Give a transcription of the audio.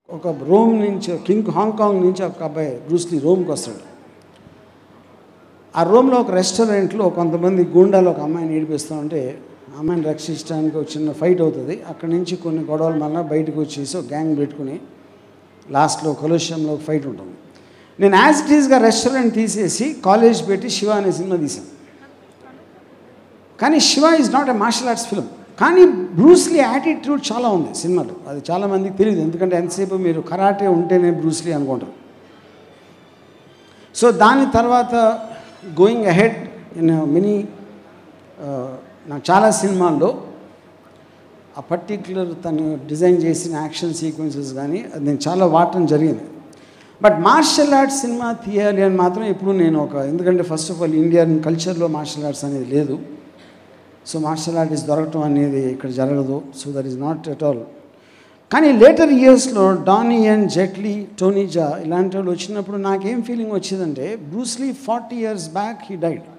ఒక రోమ్ నుంచి king Hong Kong నుంచి ఒక అబ్బాయి బ్రూస్లీ రోమ్కి వస్తాడు ఆ రోమ్లో ఒక రెస్టారెంట్లో కొంతమంది గూండాలు ఒక అమ్మాయిని ఏడిపిస్తూ ఉంటే ఆ అమ్మాయిని రక్షించడానికి ఒక చిన్న ఫైట్ అవుతుంది అక్కడి నుంచి కొన్ని గొడవల వల్ల బయటకు వచ్చేసి ఒక గ్యాంగ్ పెట్టుకుని లాస్ట్లో కొలోషియంలో ఒక ఫైట్ ఉంటుంది నేను యాజ్ ఇట్ ఈస్గా రెస్టారెంట్ తీసేసి కాలేజ్ పెట్టి శివ అనే సినిమా తీశాను కానీ Shiva is not a martial arts film కానీ బ్రూస్లీ యాటిట్యూడ్ చాలా ఉంది సినిమాలో అది చాలా మందికి తెలియదు ఎందుకంటే ఎంతసేపు మీరు కరాటే ఉంటేనే బ్రూస్లీ అనుకుంటారు సో దాని తర్వాత గోయింగ్ అహెడ్ ఇన్ మినీ నా చాలా సినిమాల్లో ఆ పర్టిక్యులర్ తను డిజైన్ చేసిన యాక్షన్ సీక్వెన్సెస్ కానీ అది నేను చాలా వాడటం జరిగింది బట్ మార్షల్ ఆర్ట్స్ సినిమా తీయాలి అని మాత్రం ఇప్పుడు నేను ఒక ఎందుకంటే ఫస్ట్ ఆఫ్ ఆల్ ఇండియన్ కల్చర్లో మార్షల్ ఆర్ట్స్ అనేది లేదు సో మార్షల్ ఆర్టిస్ట్ దొరకటం అనేది ఇక్కడ జరగదు so that is not at all కానీ లేటర్ ఇయర్స్లో డానీ అండ్ జెట్లీ టోనీజా ఇలాంటి వాళ్ళు వచ్చినప్పుడు నాకేం ఫీలింగ్ వచ్చిందంటే Bruce Lee forty years back he died